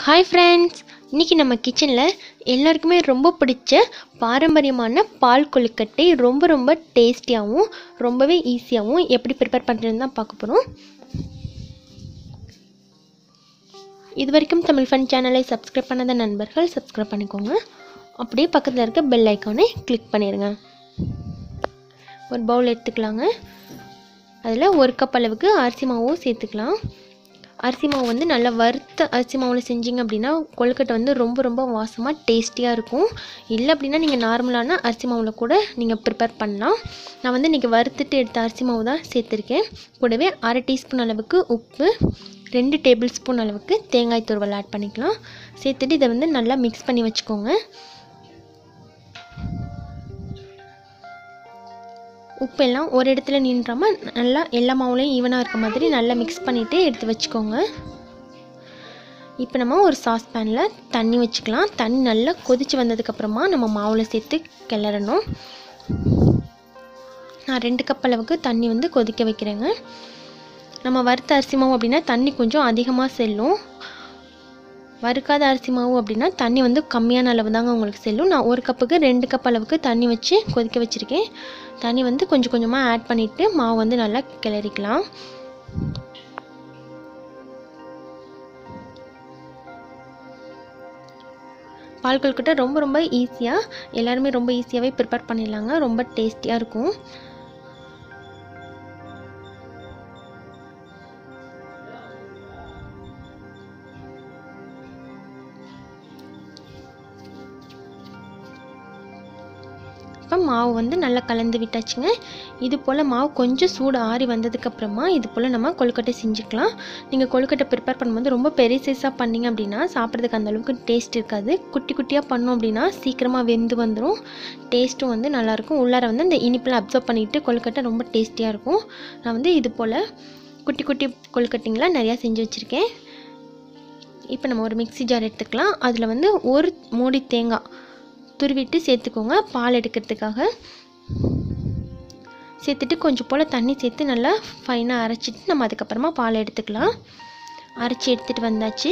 hi friends இன்றைக்கி நம்ம கிச்சனில் எல்லாருக்குமே ரொம்ப பிடிச்ச பாரம்பரியமான பால் கொழுக்கட்டை ரொம்ப ரொம்ப டேஸ்டியாகவும் ரொம்பவே ஈஸியாகவும் எப்படி ப்ரிப்பேர் பண்ணுறதுன்னு தான் பார்க்க போகிறோம் இது வரைக்கும் தமிழ் ஃபன் சேனலை சப்ஸ்கிரைப் பண்ணாத நண்பர்கள் சப்ஸ்கிரைப் பண்ணிக்கோங்க அப்படியே பக்கத்தில் இருக்க பெல் ஐக்கானை கிளிக் பண்ணிடுங்க ஒரு பவுல் எடுத்துக்கலாங்க அதில் ஒரு கப் அளவுக்கு அரிசி மாவும் சேர்த்துக்கலாம் அரிசி மாவு வந்து நல்லா வறுத்த அரிசி மாவில் செஞ்சீங்க அப்படின்னா கொழுக்கட்டை வந்து ரொம்ப ரொம்ப வாசமாக டேஸ்டியாக இருக்கும் இல்லை அப்படின்னா நீங்கள் நார்மலான அரிசி மாவில் கூட நீங்கள் ப்ரிப்பேர் பண்ணலாம் நான் வந்து இன்றைக்கி வறுத்துட்டு எடுத்த அரிசி மாவு தான் சேர்த்துருக்கேன் கூடவே அரை டீஸ்பூன் அளவுக்கு உப்பு ரெண்டு டேபிள் ஸ்பூன் அளவுக்கு தேங்காய் துருவல் ஆட் பண்ணிக்கலாம் சேர்த்துட்டு இதை வந்து நல்லா மிக்ஸ் பண்ணி வச்சுக்கோங்க உப்பு எல்லாம் ஒரு இடத்துல நின்றாமல் நல்லா எல்லா மாவுலையும் ஈவனாக இருக்க மாதிரி நல்லா மிக்ஸ் பண்ணிவிட்டு எடுத்து வச்சுக்கோங்க இப்போ நம்ம ஒரு சாஸ் பேனில் தண்ணி வச்சுக்கலாம் தண்ணி நல்லா கொதித்து வந்ததுக்கப்புறமா நம்ம மாவில் சேர்த்து கிளறணும் நான் ரெண்டு கப் அளவுக்கு தண்ணி வந்து கொதிக்க வைக்கிறேங்க நம்ம வறுத்த அரிசி மாவு அப்படின்னா தண்ணி கொஞ்சம் அதிகமாக செல்லும் வறுக்காத அரிசி மாவு அப்படின்னா தண்ணி வந்து கம்மியான அளவு தாங்க உங்களுக்கு செல்லும் நான் ஒரு கப்புக்கு ரெண்டு கப் அளவுக்கு தண்ணி வச்சு கொதிக்க வச்சுருக்கேன் தண்ணி வந்து கொஞ்சம் கொஞ்சமாக ஆட் பண்ணிவிட்டு மாவு வந்து நல்லா கிளறிக்கலாம் பால் கொழுக்கட்டை ரொம்ப ரொம்ப ஈஸியாக எல்லாருமே ரொம்ப ஈஸியாகவே ப்ரிப்பேர் பண்ணிடலாங்க ரொம்ப டேஸ்டியாக இருக்கும் இப்போ மாவு வந்து நல்லா கலந்து விட்டாச்சுங்க இது போல் மாவு கொஞ்சம் சூடு ஆறி வந்ததுக்கப்புறமா இது போல் நம்ம கொழுக்கட்டை செஞ்சுக்கலாம் நீங்கள் கொழுக்கட்டை ப்ரிப்பேர் பண்ணும்போது ரொம்ப பெரிய சைஸாக பண்ணிங்க அப்படின்னா சாப்பிட்றதுக்கு அந்தளவுக்கு டேஸ்ட் இருக்காது குட்டி குட்டியாக பண்ணோம் அப்படின்னா சீக்கிரமாக வெந்து வந்துடும் டேஸ்ட்டும் வந்து நல்லாயிருக்கும் உள்ளார வந்து அந்த இனிப்பில் அப்சர்வ் பண்ணிவிட்டு கொழுக்கட்டை ரொம்ப டேஸ்டியாக இருக்கும் நான் வந்து இது போல் குட்டி குட்டி கொழுக்கட்டைங்களாம் நிறையா செஞ்சு வச்சுருக்கேன் இப்போ நம்ம ஒரு மிக்ஸி ஜார் எடுத்துக்கலாம் அதில் வந்து ஒரு மூடி தேங்காய் துருவிட்டு சேர்த்துக்கோங்க பால் எடுக்கிறதுக்காக சேர்த்துட்டு கொஞ்சம் போல் தண்ணி சேர்த்து நல்லா ஃபைனாக அரைச்சிட்டு நம்ம அதுக்கப்புறமா பால் எடுத்துக்கலாம் அரைச்சி எடுத்துகிட்டு வந்தாச்சு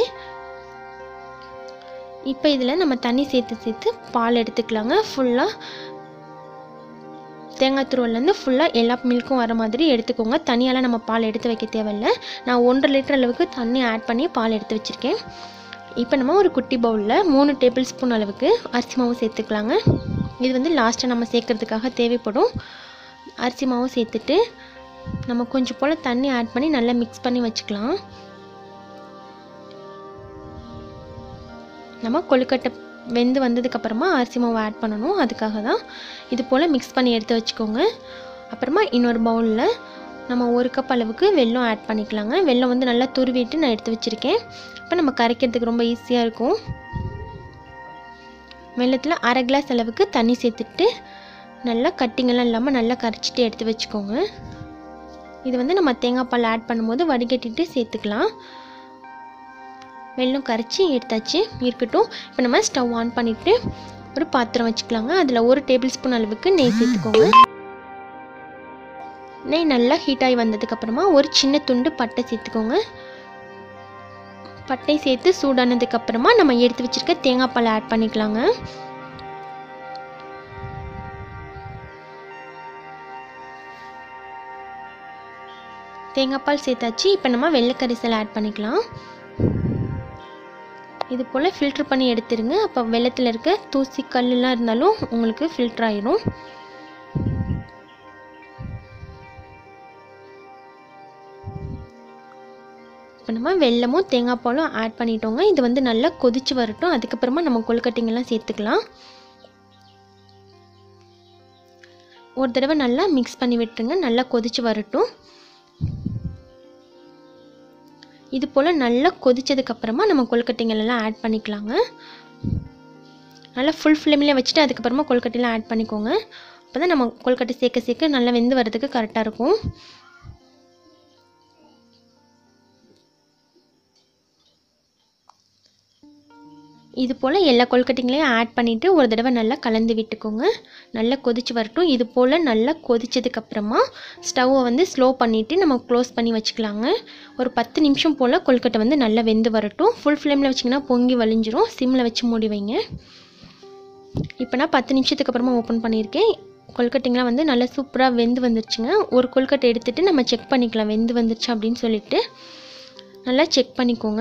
இப்போ இதில் நம்ம தண்ணி சேர்த்து சேர்த்து பால் எடுத்துக்கலாங்க ஃபுல்லாக தேங்காய் துருவல்லேருந்து ஃபுல்லாக எல்லா மில்க்கும் வர மாதிரி எடுத்துக்கோங்க தனியால் நம்ம பால் எடுத்து வைக்க தேவையில்லை நான் ஒன்றரை லிட்டர் அளவுக்கு தண்ணி ஆட் பண்ணி பால் எடுத்து வச்சுருக்கேன் இப்போ நம்ம ஒரு குட்டி பவுலில் மூணு டேபிள் ஸ்பூன் அளவுக்கு அரிசி மாவு சேர்த்துக்கலாங்க இது வந்து லாஸ்ட்டாக நம்ம சேர்க்குறதுக்காக தேவைப்படும் அரிசி மாவு சேர்த்துட்டு நம்ம கொஞ்சம் போல் தண்ணி ஆட் பண்ணி நல்லா மிக்ஸ் பண்ணி வச்சுக்கலாம் நம்ம கொழுக்கட்டை வெந்து வந்ததுக்கப்புறமா அரிசி மாவு ஆட் பண்ணணும் அதுக்காக தான் இது போல் மிக்ஸ் பண்ணி எடுத்து வச்சுக்கோங்க அப்புறமா இன்னொரு பவுலில் நம்ம ஒரு கப் அளவுக்கு வெல்லம் ஆட் பண்ணிக்கலாங்க வெல்லம் வந்து நல்லா துருவிட்டு நான் எடுத்து வச்சுருக்கேன் இப்போ நம்ம கரைக்கிறதுக்கு ரொம்ப ஈஸியாக இருக்கும் வெள்ளத்தில் அரை கிளாஸ் அளவுக்கு தண்ணி சேர்த்துட்டு நல்லா கட்டிங்கெல்லாம் இல்லாமல் நல்லா கரைச்சிட்டு எடுத்து வச்சுக்கோங்க இது வந்து நம்ம தேங்காய் பால் ஆட் பண்ணும்போது வடிகட்டிட்டு சேர்த்துக்கலாம் வெல்லம் கரைச்சி எடுத்தாச்சு இருக்கட்டும் இப்போ நம்ம ஸ்டவ் ஆன் பண்ணிவிட்டு ஒரு பாத்திரம் வச்சுக்கலாங்க அதில் ஒரு டேபிள் ஸ்பூன் அளவுக்கு நெய் சேர்த்துக்கோங்க நெய் நல்லா ஹீட் ஆகி வந்ததுக்கப்புறமா ஒரு சின்ன துண்டு பட்டை சேர்த்துக்கோங்க பட்டை சேர்த்து சூடானதுக்கப்புறமா நம்ம எடுத்து வச்சுருக்க தேங்காய் பால் ஆட் பண்ணிக்கலாங்க தேங்காய் பால் சேர்த்தாச்சு இப்போ நம்ம வெள்ளைக்கரிசல் ஆட் பண்ணிக்கலாம் இது போல் ஃபில்ட்ரு பண்ணி எடுத்துருங்க அப்போ வெள்ளத்தில் இருக்க தூசி கல்லுலாம் இருந்தாலும் உங்களுக்கு ஃபில்ட்ரு ஆயிடும் இப்போ நம்ம வெல்லமும் தேங்காய் பாலும் ஆட் பண்ணிட்டோங்க இது வந்து நல்லா கொதிச்சு வரட்டும் அதுக்கப்புறமா நம்ம கொழுக்கட்டைங்கெல்லாம் சேர்த்துக்கலாம் ஒரு தடவை நல்லா மிக்ஸ் பண்ணி விட்டுருங்க நல்லா கொதிச்சு வரட்டும் இது போல் நல்லா கொதிச்சதுக்கப்புறமா நம்ம கொழுக்கட்டைங்களெல்லாம் ஆட் பண்ணிக்கலாங்க நல்லா ஃபுல் ஃப்ளேமில் வச்சுட்டு அதுக்கப்புறமா கொழுக்கட்டையெல்லாம் ஆட் பண்ணிக்கோங்க அப்போ தான் நம்ம கொழுக்கட்டை சேர்க்க சேர்க்க நல்லா வெந்து வரதுக்கு கரெக்டாக இருக்கும் இது போல் எல்லா கொழுக்கட்டைங்களையும் ஆட் பண்ணிவிட்டு ஒரு தடவை நல்லா கலந்து விட்டுக்கோங்க நல்லா கொதிச்சு வரட்டும் இது போல் நல்லா கொதிச்சதுக்கப்புறமா ஸ்டவ்வை வந்து ஸ்லோ பண்ணிவிட்டு நம்ம க்ளோஸ் பண்ணி வச்சுக்கலாங்க ஒரு பத்து நிமிஷம் போல் கொழுக்கட்டை வந்து நல்லா வெந்து வரட்டும் ஃபுல் ஃப்ளேமில் வச்சிங்கன்னா பொங்கி வலிஞ்சிரும் சிம்மில் வச்சு மூடி வைங்க இப்போ நான் பத்து நிமிஷத்துக்கு அப்புறமா ஓப்பன் பண்ணியிருக்கேன் கொழுக்கட்டைங்களாம் வந்து நல்லா சூப்பராக வெந்து வந்துருச்சுங்க ஒரு கொழுக்கட்டை எடுத்துகிட்டு நம்ம செக் பண்ணிக்கலாம் வெந்து வந்துருச்சு அப்படின்னு சொல்லிட்டு நல்லா செக் பண்ணிக்கோங்க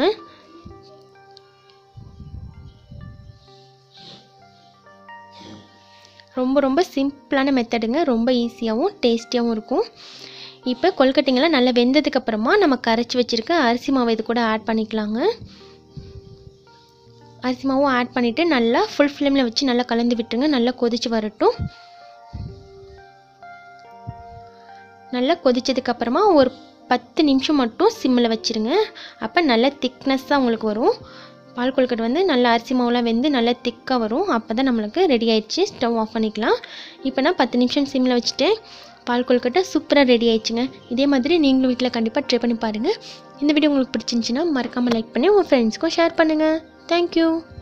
ரொம்ப ரொம்ப சிம்பிளான மெத்தடுங்க ரொம்ப ஈஸியாகவும் டேஸ்டியாகவும் இருக்கும் இப்போ கொழுக்கட்டைங்கெல்லாம் நல்லா வெந்ததுக்கப்புறமா நம்ம கரைச்சி வச்சுருக்க அரிசி மாவு இது கூட ஆட் பண்ணிக்கலாங்க அரிசி மாவும் ஆட் பண்ணிவிட்டு நல்லா ஃபுல் ஃப்ளேமில் வச்சு நல்லா கலந்து விட்டுருங்க நல்லா கொதிச்சு வரட்டும் நல்லா கொதிச்சதுக்கப்புறமா ஒரு பத்து நிமிஷம் மட்டும் சிம்மில் வச்சுருங்க அப்போ நல்ல திக்னஸ்ஸாக உங்களுக்கு வரும் பால் கொழுக்கட்டை வந்து நல்லா அரிசி மாவுலாம் வெந்து நல்லா திக்காக வரும் அப்போ தான் நம்மளுக்கு ரெடி ஆயிடுச்சு ஸ்டவ் ஆஃப் பண்ணிக்கலாம் இப்போ நான் பத்து நிமிஷம் சிம்மில் வச்சுட்டேன் பால் கொழுக்கட்டை சூப்பராக ரெடி ஆயிடுச்சுங்க இதே மாதிரி நீங்களும் வீட்டில் கண்டிப்பாக ட்ரை பண்ணி பாருங்கள் இந்த வீடியோ உங்களுக்கு பிடிச்சிருந்துச்சின்னா மறக்காமல் லைக் பண்ணி உங்கள் ஃப்ரெண்ட்ஸ்க்கும் ஷேர் பண்ணுங்கள் தேங்க்யூ